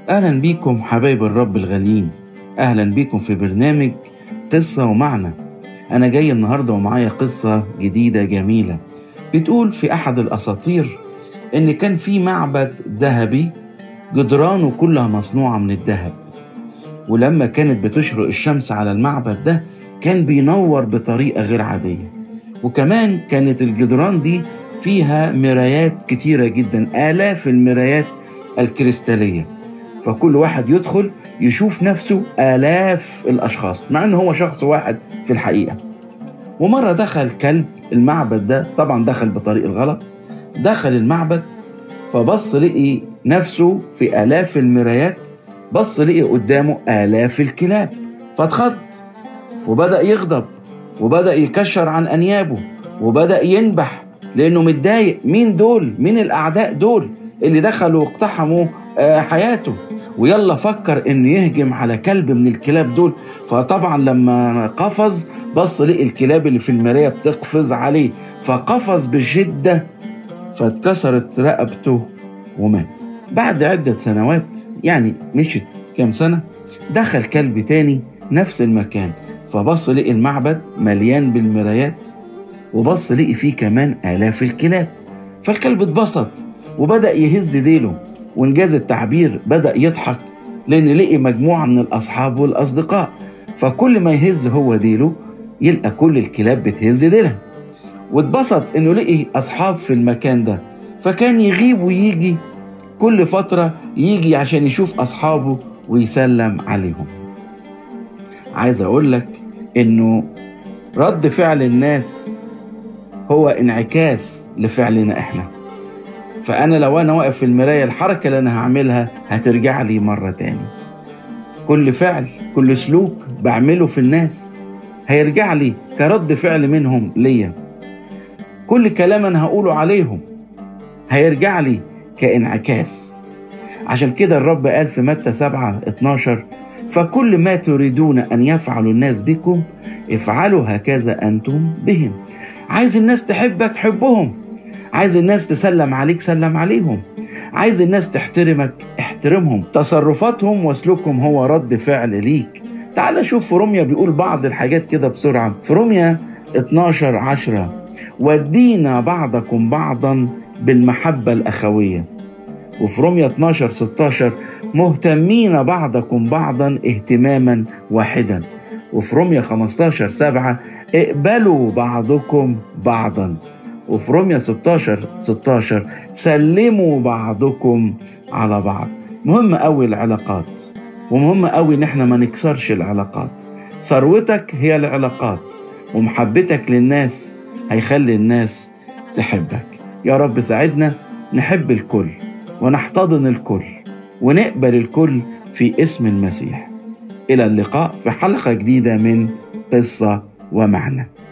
أهلا بيكم حبايب الرب الغاليين أهلا بيكم في برنامج قصة ومعنى أنا جاي النهاردة ومعايا قصة جديدة جميلة بتقول في أحد الأساطير إن كان في معبد ذهبي جدرانه كلها مصنوعة من الذهب ولما كانت بتشرق الشمس على المعبد ده كان بينور بطريقة غير عادية وكمان كانت الجدران دي فيها مرايات كتيرة جدا آلاف المرايات الكريستالية فكل واحد يدخل يشوف نفسه آلاف الأشخاص مع إن هو شخص واحد في الحقيقة ومرة دخل كلب المعبد ده طبعا دخل بطريق الغلط دخل المعبد فبص لقي نفسه في آلاف المرايات بص لقي قدامه آلاف الكلاب فاتخض وبدأ يغضب وبدأ يكشر عن أنيابه وبدأ ينبح لأنه متضايق مين دول مين الأعداء دول اللي دخلوا واقتحموا حياته ويلا فكر انه يهجم على كلب من الكلاب دول فطبعا لما قفز بص لقي الكلاب اللي في المرايه بتقفز عليه فقفز بشده فاتكسرت رقبته ومات بعد عدة سنوات يعني مشت كام سنة دخل كلب تاني نفس المكان فبص لقي المعبد مليان بالمرايات وبص لقي فيه كمان آلاف الكلاب فالكلب اتبسط وبدأ يهز ديله وانجاز التعبير بدأ يضحك لأن لقي مجموعة من الأصحاب والأصدقاء فكل ما يهز هو ديله يلقى كل الكلاب بتهز ديلها واتبسط إنه لقي أصحاب في المكان ده فكان يغيب ويجي كل فترة يجي عشان يشوف أصحابه ويسلم عليهم عايز أقول لك إنه رد فعل الناس هو انعكاس لفعلنا إحنا فأنا لو أنا واقف في المراية الحركة اللي أنا هعملها هترجع لي مرة تاني كل فعل كل سلوك بعمله في الناس هيرجع لي كرد فعل منهم ليا كل كلام أنا هقوله عليهم هيرجع لي كانعكاس عشان كده الرب قال في متى 7 12 فكل ما تريدون أن يفعل الناس بكم افعلوا هكذا أنتم بهم عايز الناس تحبك حبهم عايز الناس تسلم عليك سلم عليهم عايز الناس تحترمك احترمهم تصرفاتهم وسلوكهم هو رد فعل ليك تعال شوف في روميا بيقول بعض الحاجات كده بسرعة في روميا 12 10 ودينا بعضكم بعضا بالمحبة الأخوية وفي روميا 12 16 مهتمين بعضكم بعضا اهتماما واحدا وفي روميا 15 7 اقبلوا بعضكم بعضا وفي روميا 16 16 سلموا بعضكم على بعض مهم قوي العلاقات ومهم قوي ان احنا ما نكسرش العلاقات ثروتك هي العلاقات ومحبتك للناس هيخلي الناس تحبك يا رب ساعدنا نحب الكل ونحتضن الكل ونقبل الكل في اسم المسيح الى اللقاء في حلقه جديده من قصه ومعنى